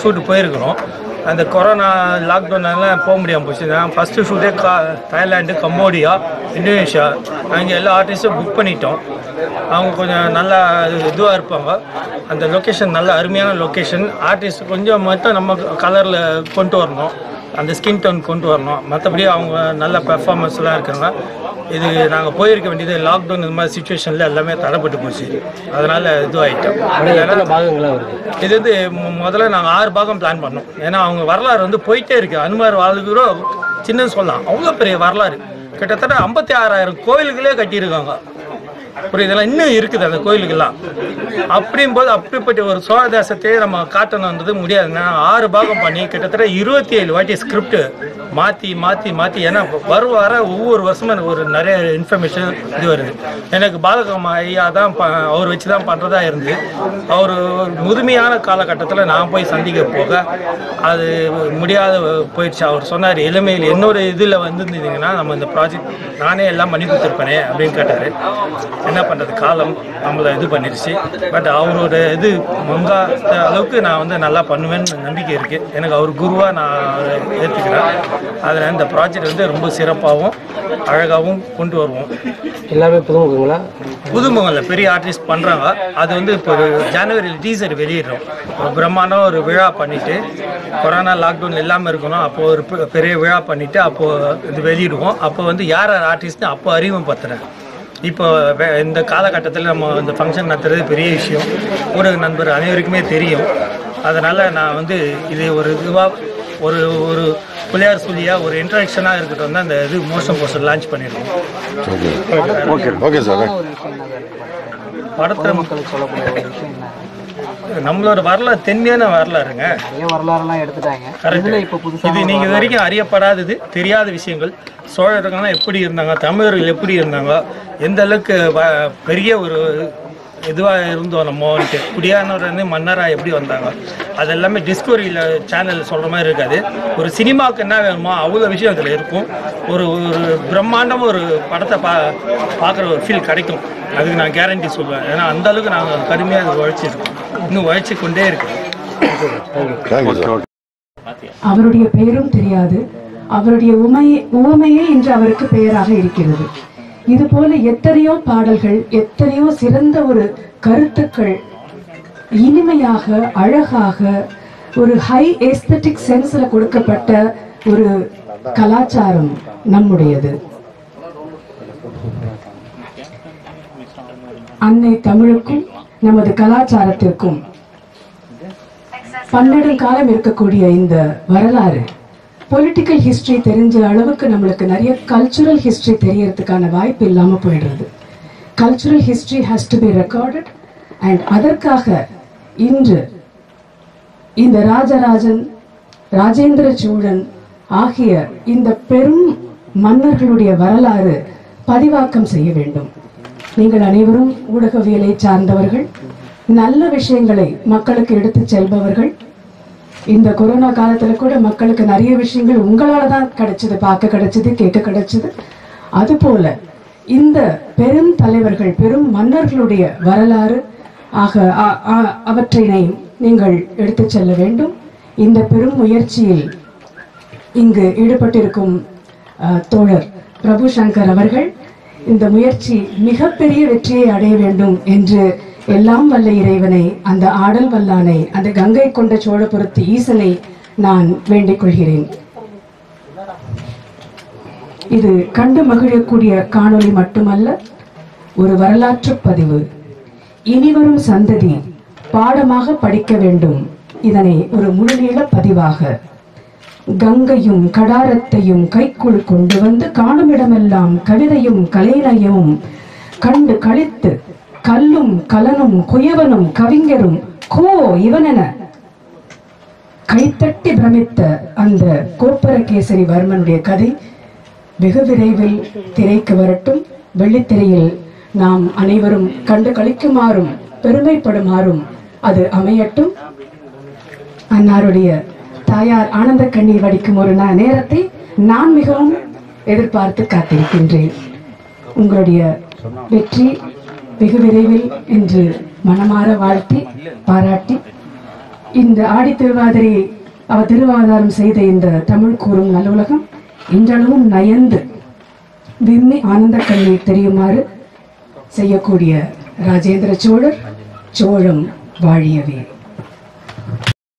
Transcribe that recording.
Shoot போயிருக்கிறோம் அந்த corona லாக்டவுனால போக முடியாமல் போச்சு நான் ஃபஸ்ட்டு ஷூட்டே கா தாய்லாண்டு கம்போடியா இந்தோனேஷியா அங்கே எல்லா ஆர்டிஸ்ட்டும் புக் பண்ணிட்டோம் அவங்க கொஞ்சம் நல்லா இதுவாக இருப்பாங்க அந்த லொக்கேஷன் நல்ல அருமையான லொக்கேஷன் ஆர்டிஸ்ட் கொஞ்சம் மட்டும் நம்ம கலரில் கொண்டு வரணும் அந்த ஸ்கின் டோன் கொண்டு வரணும் மற்றபடி அவங்க நல்ல பெர்ஃபார்மன்ஸ்லாம் இருக்காங்க இது நாங்கள் போயிருக்க வேண்டியது லாக்டவுன் இந்த மாதிரி சுச்சுவேஷனில் எல்லாமே தடைப்பட்டு போச்சு அதனால் இதுவாகிட்டோம் எத்தனை பாகங்களாக வருது இது வந்து மு- முதல்ல நாங்கள் ஆறு பாகம் பிளான் பண்ணோம் ஏன்னா அவங்க வரலாறு வந்து போயிட்டே இருக்கு அனுமார் வாழ்கிறோ சின்னது சொல்லலாம் அவ்வளோ பெரிய வரலாறு கிட்டத்தட்ட ஐம்பத்தி ஆறாயிரம் கோயில்களே கட்டியிருக்காங்க புரியுதுல இன்னும் இருக்குது அந்த கோயிலுக்கெல்லாம் அப்படியும் போது அப்படிப்பட்ட ஒரு சோழ தேசத்தையே நம்ம காட்டணுன்றது முடியாது நான் ஆறு பாகம் பண்ணி கிட்டத்தட்ட இருபத்தி ஏழு வாட்டி ஸ்கிரிப்ட் மாற்றி மாற்றி மாற்றி ஏன்னா வர வர ஒவ்வொரு வருஷமும் எனக்கு ஒரு நிறைய இன்ஃபர்மேஷன் இது வருது எனக்கு பாலகம்மா ஐயா தான் ப- அவர் வச்சு தான் பண்ணுறதா இருந்து அவர் ஒரு முதுமையான காலகட்டத்தில் நான் போய் சந்திக்க போக அது முடியாத போயிடுச்சு அவர் சொன்னார் இளமையில் என்னோட இதில் வந்துருந்தீங்கன்னா நம்ம இந்த ப்ராஜெக்ட் நானே எல்லாம் பண்ணி கொடுத்துருப்பேனே அப்படின்னு கேட்டார் என்ன பண்ணுறது காலம் நம்மளை இது பண்ணிடுச்சு பட் அவரோட இது மங்கா அளவுக்கு நான் வந்து நல்லா பண்ணுவேன்னு நம்பிக்கை இருக்குது எனக்கு அவர் குருவாக நான் அவரை ஏற்றுக்கிறேன் அதில் இந்த ப்ராஜெக்ட் வந்து ரொம்ப சிறப்பாகவும் அழகாகவும் கொண்டு வருவோம் எல்லாமே புதுமுகங்களா புதுமுகம்ல பெரிய ஆர்டிஸ்ட் பண்ணுறாங்க அது வந்து இப்போ ஒரு ஜனவரியில் டீசர் வெளியிடுறோம் ஒரு பிரம்மாண்டம் ஒரு விழா பண்ணிட்டு கொரோனா லாக்டவுன் இல்லாமல் இருக்கணும் அப்போ ஒரு பெ- பெரிய விழா பண்ணிட்டு அப்போ இது வெளியிடுவோம் அப்போ வந்து யார் யார் ஆர்டிஸ்ட்னு அப்போ அறிமுகப்படுத்துறேன் இப்போ வே- இந்த காலகட்டத்தில் நம்ம இந்த ஃபங்க்ஷன் நடத்துறது பெரிய விஷயம் ஊடக நண்பர் அனைவருக்குமே தெரியும் அதனால் நான் வந்து இது ஒரு இதுவாக ஒரு ஒரு பிள்ளையார் சொல்லியாக ஒரு இன்ட்ரடக்ஷனாக இருக்கட்டும் தான் இந்த இது மோஷன் போஸ்டர் லான்ச் பண்ணியிருக்கோம் ஓகே ஓகே சார் படத்தில் மக்களுக்கு சொல்லக்கூடிய ஒரு விஷயம் என்ன நம்மளோட வரலாறு தென்மையான வரலாறுங்க நிறைய வரலாறுலாம் எடுத்துட்டாங்க Correct. இதுல இப்போ புதுசா இது நீங்க இது வரைக்கும் அறியப்படாதது தெரியாத விஷயங்கள் சோழர்கள்லாம் எப்படி இருந்தாங்க தமிழர்கள் எப்படி இருந்தாங்க எந்த அளவுக்கு வ- பெரிய ஒரு இதுவாக இருந்தோம் நம்மன்ட்டு குடியானவர் வந்து மன்னராக எப்படி வந்தாங்க அது எல்லாமே டிஸ்கவரியில் சேனல் சொல்கிற மாதிரி இருக்காது ஒரு சினிமாவுக்கு என்ன வேணுமோ அவ்வளோ விஷயம் அதில் இருக்கும் ஒரு ஒரு பிரம்மாண்டம் ஒரு படத்தை பா பார்க்குற ஒரு ஃபீல் கிடைக்கும் அதுக்கு நான் கேரண்டி சொல்லுவேன் ஏன்னா அந்த அளவுக்கு நாங்கள் கடுமையாக அது உழைச்சிருக்கோம் இன்னும் உழைச்சி கொண்டே இருக்கோம் தேங்க்யூ சார் அவருடைய பெயரும் தெரியாது அவருடைய உமையே உவமையே இன்று அவருக்கு பெயராக இருக்கிறது இது போல எத்தனையோ பாடல்கள் எத்தனையோ சிறந்த ஒரு கருத்துக்கள் இனிமையாக அழகாக ஒரு ஹை ஏஸ்தட்டிக் சென்ஸ்ல கொடுக்கப்பட்ட ஒரு கலாச்சாரம் நம்முடையது அன்னை தமிழுக்கும் நமது கலாச்சாரத்திற்கும் பன்னெடுங்காலம் இருக்கக்கூடிய இந்த வரலாறு பொலிட்டிக்கல் ஹிஸ்டரி தெரிஞ்ச அளவுக்கு நம்மளுக்கு நிறைய கல்ச்சுரல் ஹிஸ்டரி தெரியறதுக்கான வாய்ப்பு இல்லாம போயிடுறது cultural history has to be recorded and அதற்காக இன்று இந்த ராஜராஜன் ராஜேந்திர சோழன் ஆகிய இந்த பெரும் மன்னர்களுடைய வரலாறு பதிவாக்கம் செய்ய வேண்டும் நீங்கள் அனைவரும் ஊடகவியலை சார்ந்தவர்கள் நல்ல விஷயங்களை மக்களுக்கு எடுத்துச் செல்பவர்கள் இந்த கொரோனா காலத்துல கூட மக்களுக்கு நிறைய விஷயங்கள் உங்களால தான் கிடைச்சது பார்க்க கிடைச்சது கேட்க கிடைச்சது அதுபோல இந்த பெரும் தலைவர்கள் பெரும் மன்னர்களுடைய வரலாறு ஆக அ- அ- அவற்றினை நீங்கள் எடுத்துச் செல்ல வேண்டும் இந்த பெரும் முயற்சியில் இங்கு ஈடுபட்டிருக்கும் அஹ், தோழர் பிரபு சங்கர் அவர்கள் இந்த முயற்சி மிகப்பெரிய வெற்றியை அடைய வேண்டும் என்று எல்லாம் வல்ல இறைவனை அந்த ஆடல் வல்லானை அந்த கங்கை கொண்ட சோழபுரத்து ஈசனை நான் வேண்டிக் கொள்கிறேன் இது கண்டு மகிழக்கூடிய காணொளி மட்டுமல்ல ஒரு வரலாற்று பதிவு இனிவரும் சந்ததி பாடமாக படிக்க வேண்டும் இதனை ஒரு முழுநீள பதிவாக கங்கையும் கடாரத்தையும் கைக்குள் கொண்டு வந்து காணுமிடமெல்லாம் கவிதையும் கலைநயமும் கண்டு கழித்து கல்லும் கலனும் குயவனும் கவிஞரும் கோ இவனென கைத்தட்டி பிரமித்த அந்த கோப்பரகேசரி வர்மனுடைய கதை வெகு விரைவில் திரைக்கு வரட்டும் வெள்ளித்திரையில் நாம் அனைவரும் கண்டு களிக்குமாறும் பெருமைப்படுமாறும் அது அமையட்டும் அன்னாருடைய தாயார் ஆனந்த கண்ணீர் வடிக்கும் ஒரு நா- நேரத்தை நான் மிகவும் எதிர்பார்த்து காத்திருக்கின்றேன் உங்களுடைய வெற்றி வெகு விரைவில் என்று மனமாற வாழ்த்தி பாராட்டி இந்த ஆடி திருவாதிரை அவ திருவாதாரம் செய்த இந்த தமிழ் கூறும் நல்லுலகம் இன்றளவும் நயந்து விம்மி ஆனந்த கண்ணீர் தெரியுமாறு செய்யக்கூடிய ராஜேந்திர சோழர் சோழம் வாழியவே